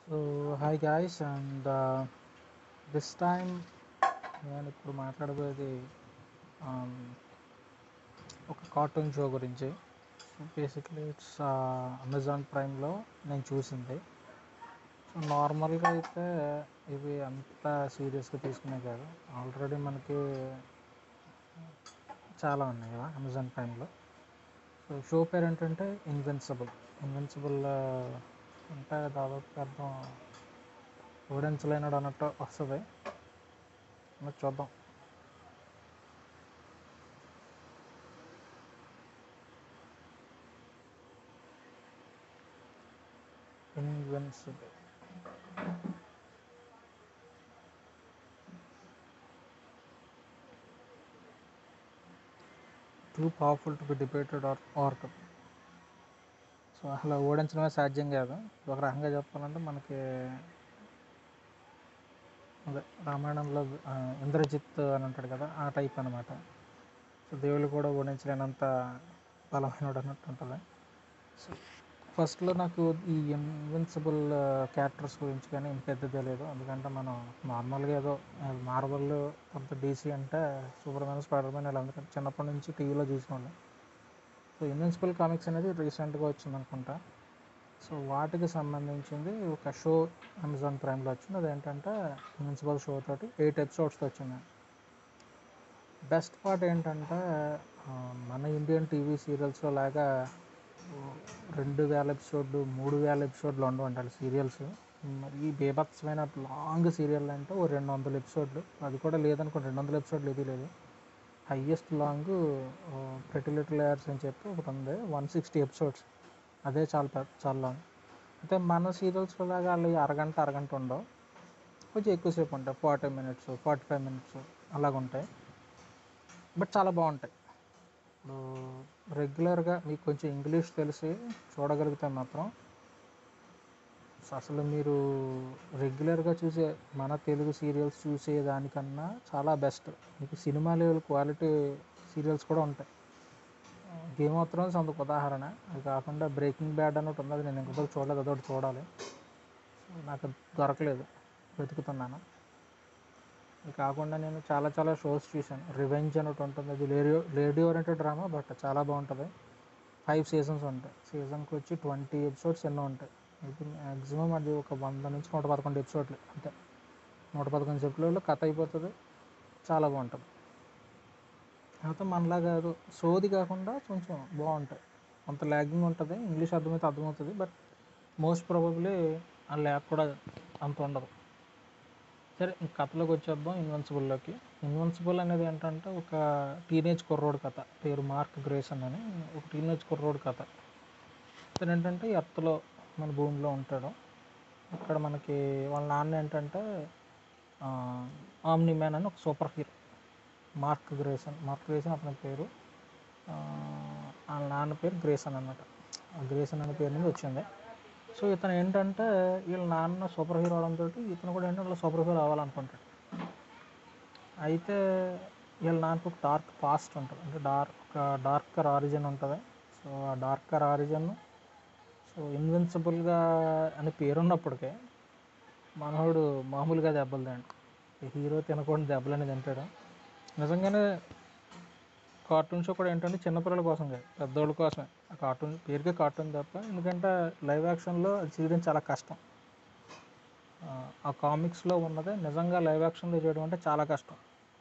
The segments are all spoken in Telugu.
So hi guys and this time నేను ఇప్పుడు మాట్లాడబోయేది um, ఒక కార్టూన్ షో గురించి బేసిక్లీ ఇట్స్ అమెజాన్ ప్రైమ్లో నేను చూసింది సో నార్మల్గా అయితే ఇవి అంత సీరియస్గా తీసుకునే కాదు ఆల్రెడీ మనకి చాలా ఉన్నాయి కదా అమెజాన్ ప్రైమ్లో సో షో పేరు ఏంటంటే ఇన్విన్సిబుల్ ఇన్విన్సిబుల్ అంటే దాదాపు అర్థం ఓడించలేనాడు అన్నట్టు వస్తుంది మరి చూద్దాం Invincible too powerful to be defeated or overcome so అసలు ఓడించడమే సాధ్యం కాదు ఒక రకంగా చెప్పాలంటే మనకి అదే రామాయణంలో ఆ, ఇంద్రజిత్ అని ఉంటాడు కదా ఆ టైప్ అనమాట సో దేవుళ్ళు కూడా ఓడించలేనంత బలమైనడు అన్నట్టు ఉంటుంది సో ఫస్ట్లో నాకు ఈ ఇన్విన్సిబుల్ క్యారెక్టర్స్ గురించి కానీ ఇంత పెద్ద తెలియదు ఎందుకంటే మనం నార్మల్గా ఏదో మార్వల్ కొంత డీసీ అంటే సూపర్ మ్యాన్ స్పైడర్ మ్యాన్ వీళ్ళందరూ చిన్నప్పటి నుంచి టీవీలో చూసినోళ్ళం సో ఇన్విన్సిబుల్ కామిక్స్ అనేది రీసెంట్గా వచ్చింది అనుకుంటా సో వాటికి సంబంధించింది ఒక షో అమెజాన్ ప్రైమ్లో వచ్చింది అదేంటంటే ఇన్విన్సిబుల్ షో తోటి ఎయిట్ ఎపిసోడ్స్తో వచ్చింది బెస్ట్ పార్ట్ ఏంటంటే ఆ, మన ఇండియన్ టీవీ సీరియల్స్లో లాగా ఓ, రెండు వేల ఎపిసోడ్లు మూడు వేల ఎపిసోడ్లు ఉండవు అంటారు సీరియల్స్ ఈ బేభత్సమైన లాంగ్ సీరియల్ అంటే ఓ రెండు వందల ఎపిసోడ్లు అది కూడా లేదనుకోండి రెండు వందల ఎపిసోడ్లు ఇది లేదు highest long pretty little airs అని చెప్పి ఒకటి ఉంది వన్ సిక్స్టీ ఎపిసోడ్స్ అదే చాలా పెద్ద చాలా లాంగ్ అయితే మన సీరియల్స్ లాగా వాళ్ళు అరగంట అరగంట ఉండవు కొంచెం ఎక్కువసేపు ఉంటాయి forty minutes forty five minutes అలాగ ఉంటాయి బట్ చాలా బాగుంటాయి ఇప్పుడు రెగ్యులర్గా మీకు కొంచెం ఇంగ్లీష్ తెలిసి చూడగలిగితే మాత్రం అసలు మీరు రెగ్యులర్గా చూసే మన తెలుగు సీరియల్స్ చూసే దానికన్నా చాలా బెస్ట్ మీకు సినిమా లెవెల్ క్వాలిటీ సీరియల్స్ కూడా ఉంటాయి గేమ్ ఆఫ్ థ్రోన్స్ అందుకు ఉదాహరణ అది కాకుండా బ్రేకింగ్ బ్యాడ్ అని ఒకటి ఉంది అది నేను ఇంకొకటి చూడలేదు అదొకటి చూడాలి నాకు దొరకలేదు వెతుకుతున్నాను ఇది కాకుండా నేను చాలా చాలా షోస్ చూశాను రివెంజ్ అని ఒకటి ఉంటుంది అది lady lady oriented drama but చాలా బాగుంటుంది ఫైవ్ సీజన్స్ ఉంటాయి సీజన్కి వచ్చి ట్వంటీ ఎపిసోడ్స్ ఎన్నో ఉంటాయి ఇది మ్యాక్సిమం అది ఒక వంద నుంచి నూట పదకొండు ఎపిసోడ్లు అంతే నూట పదకొండు ఎపిసోడ్లో కథ అయిపోతుంది చాలా బాగుంటుంది అయితే మనలా కాదు సోది కాకుండా కొంచెం బాగుంటాయి కొంత ల్యాగింగ్ ఉంటుంది ఇంగ్లీష్ అర్థమైతే అర్థమవుతుంది బట్ మోస్ట్ ప్రాబబ్లీ ఆ ల్యాగ్ కూడా అంత ఉండదు సరే ఇంక కథలోకి వచ్చేద్దాం ఇన్వెన్సిబుల్లోకి ఇన్వెన్సిబుల్ అనేది ఏంటంటే ఒక టీనేజ్ కుర్రోడ్ కథ పేరు మార్క్ గ్రేసన్ అని ఒక టీనేజ్ కుర్రోడ్ కథ ఇతను ఏంటంటే ఎర్త్లో మన భూమిలో ఉంటాడు ఇక్కడ మనకి వాళ్ళ నాన్న ఏంటంటే ఆమ్ని మ్యాన్ అని ఒక super hero Mark Grayson Mark Grayson అతని పేరు ఆ, వాళ్ళ నాన్న పేరు గ్రేసన్ అనమాట ఆ గ్రేసన్ అనే పేరు నుంచి వచ్చింది సో ఇతను ఏంటంటే వీళ్ళ నాన్న సూపర్ హీరో అవడంతో ఇతను కూడా ఏంటంటే సూపర్ హీరో అవ్వాలనుకుంటాడు అయితే వీళ్ళ నాన్నకు ఒక డార్క్ పాస్ట్ ఉంటుంది అంటే డార్క్ ఒక డార్కర్ ఆరిజిన్ ఉంటుంది సో ఆ డార్కర్ ఆరిజిన్ సో ఇన్విన్సిబుల్గా అని పేరున్నప్పటికే మనోడు మామూలుగా దెబ్బలు తింటాడు హీరో తినకుండా దెబ్బలు అనేది తింటాడు నిజంగానే కార్టూన్ షో కూడా ఏంటంటే చిన్నపిల్లల కోసం కాదు పెద్దోళ్ళ కోసమే ఆ కార్టూన్ పేరుకే కార్టూన్ తప్ప ఎందుకంటే లైవ్ యాక్షన్లో అది చేయడం చాలా కష్టం ఆ, ఆ కామిక్స్లో ఉన్నదే నిజంగా లైవ్ యాక్షన్లో చేయడం అంటే చాలా కష్టం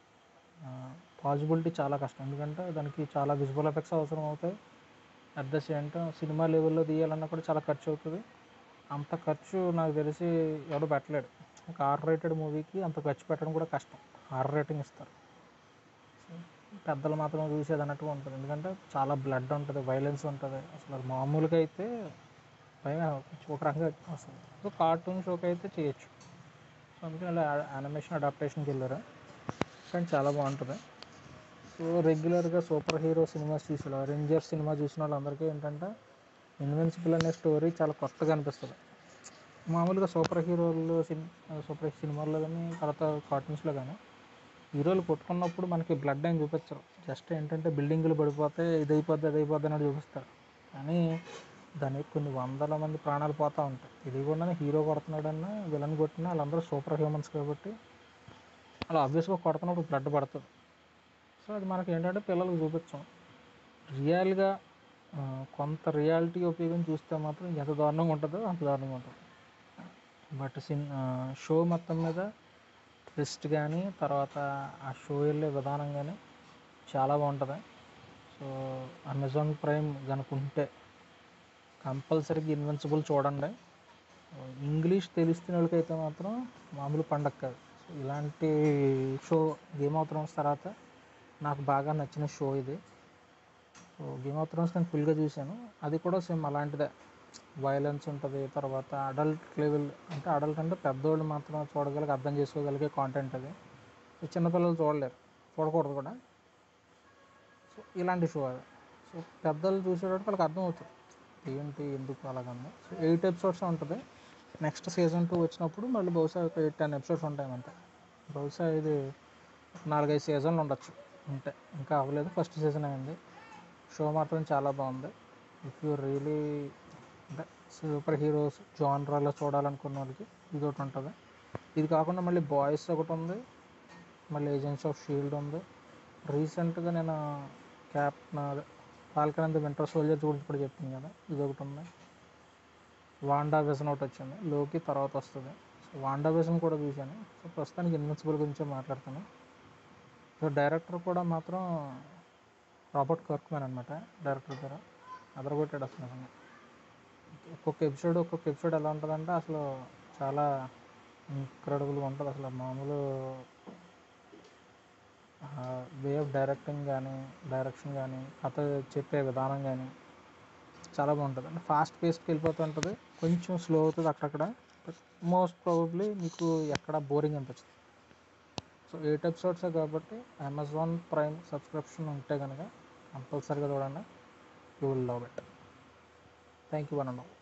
పాసిబిలిటీ చాలా కష్టం ఎందుకంటే దానికి చాలా విజువల్ ఎఫెక్ట్స్ అవసరం అవుతాయి at the same time cinema లెవెల్లో తీయాలన్నా కూడా చాలా ఖర్చు అవుతుంది అంత ఖర్చు నాకు తెలిసి ఎవరు పెట్టలేడు ఒక ఆర్ రేటెడ్ మూవీకి అంత ఖర్చు పెట్టడం కూడా కష్టం ఆర్ రేటింగ్ ఇస్తారు పెద్దలు మాత్రం చూసేది అన్నట్టుగా ఉంటుంది ఎందుకంటే చాలా బ్లడ్ ఉంటుంది వైలెన్స్ ఉంటుంది అసలు అది మామూలుగా అయితే భయం ఒక రకంగా వస్తుంది సో కార్టూన్ షోకి అయితే చేయొచ్చు సో అందుకని ఇలా యానిమేషన్ అడాప్టేషన్కి వెళ్ళారు కానీ చాలా బాగుంటుంది సో రెగ్యులర్గా సూపర్ హీరో సినిమాస్ చూసిన రెంజర్ సినిమా చూసిన వాళ్ళందరికీ ఏంటంటే ఇన్వెన్సిబుల్ అనే స్టోరీ చాలా కొత్తగా అనిపిస్తుంది మామూలుగా సూపర్ హీరోలు సిన్ సూపర్ సినిమాల్లో కానీ తర్వాత కార్టూన్స్లో కానీ హీరోలు కొట్టుకున్నప్పుడు మనకి బ్లడ్ ఏం చూపించరు జస్ట్ ఏంటంటే బిల్డింగ్లు పడిపోతే ఇది అయిపోద్ది అది అయిపోద్ది అని చూపిస్తారు కానీ దాని కొన్ని వందల మంది ప్రాణాలు పోతూ ఉంటాయి ఇది కూడా హీరో కొడుతున్నాడన్నా విలన్ కొట్టినా వాళ్ళందరూ సూపర్ హ్యూమన్స్ కాబట్టి అలా ఆబ్వియస్గా కొడుతున్నప్పుడు బ్లడ్ పడుతుంది సో అది మనకి ఏంటంటే పిల్లలకు చూపించాం రియల్గా ఆ, కొంత రియాలిటీ ఉపయోగించి చూస్తే మాత్రం ఎంత దారుణంగా ఉంటుందో అంత దారుణంగా ఉంటుంది బట్ సిన్ షో మొత్తం మీద ట్విస్ట్ కానీ తర్వాత ఆ షో వెళ్ళే విధానం కానీ చాలా బాగుంటుంది సో అమెజాన్ ప్రైమ్ కనుక ఉంటే కంపల్సరీగా ఇన్వెన్సిబుల్ చూడండి ఇంగ్లీష్ తెలిసిన వాళ్ళకైతే మాత్రం మామూలు పండగ కాదు సో ఇలాంటి షో గేమ్ ఆఫ్ థ్రోన్స్ తర్వాత నాకు బాగా నచ్చిన షో ఇది సో గేమ్ ఆఫ్ థ్రోన్స్ నేను ఫుల్గా చూశాను అది కూడా సేమ్ అలాంటిదే వైలెన్స్ ఉంటుంది తర్వాత అడల్ట్ లెవెల్ అంటే అడల్ట్ అంటే పెద్దోళ్ళు మాత్రం చూడగలిగి అర్థం చేసుకోగలిగే కాంటెంట్ అది సో చిన్నపిల్లలు చూడలేరు చూడకూడదు కూడా సో ఇలాంటి షో అది సో పెద్దలు చూసేటప్పుడు వాళ్ళకి అర్థం అవుతుంది ఏంటి ఎందుకు అలాగంది సో ఎయిట్ ఎపిసోడ్స్ ఉంటుంది నెక్స్ట్ సీజన్ టూ వచ్చినప్పుడు మళ్ళీ బహుశా ఒక ఎయిట్ టెన్ ఎపిసోడ్స్ ఉంటాయి అంతే బహుశా ఇది నాలుగైదు సీజన్లు ఉండొచ్చు అంతే ఇంకా అవ్వలేదు ఫస్ట్ సీజన్ అయింది షో మాత్రం చాలా బాగుంది ఇఫ్ యూ రియలీ అంటే సూపర్ హీరోస్ జాన్రాలో చూడాలనుకున్న వాళ్ళకి ఇది ఒకటి ఉంటుంది ఇది కాకుండా మళ్ళీ బాయ్స్ ఒకటి ఉంది మళ్ళీ ఏజెంట్స్ ఆఫ్ షీల్డ్ ఉంది రీసెంట్గా నేను Captain Falcon and Winter Soldiers గురించి కూడా చెప్పింది కదా ఇది ఒకటి ఉంది వాండా విజన్ ఒకటి వచ్చింది లోకి తర్వాత వస్తుంది సో వాండా విజన్ కూడా చూశాను సో ప్రస్తుతానికి ఇన్విన్సిబుల్ గురించే మాట్లాడతాను సో డైరెక్టర్ కూడా మాత్రం రాబర్ట్ కర్క్మెన్ అనమాట డైరెక్టర్ పేరు అదరగొట్టాడు అసలు నిజంగా. ఒక్కొక్క ఎపిసోడ్ ఒక్కొక్క ఎపిసోడ్ ఎలా ఉంటుందంటే అసలు చాలా ఇంక్రెడిబుల్గా ఉంటుంది అసలు మామూలు వే ఆఫ్ డైరెక్టింగ్ కానీ డైరెక్షన్ కానీ కథ చెప్పే విధానం కానీ చాలా బాగుంటుంది అంటే ఫాస్ట్ పేస్కి వెళ్ళిపోతుంటుంది కొంచెం స్లో అవుతుంది అక్కడక్కడ బట్ మోస్ట్ ప్రాబబ్లీ మీకు ఎక్కడ బోరింగ్ అనిపించదు సో ఎయిట్ ఎపిసోడ్సే కాబట్టి అమెజాన్ ప్రైమ్ సబ్స్క్రిప్షన్ ఉంటే కనుక కంపల్సరీగా చూడండి you will love it thank you one and all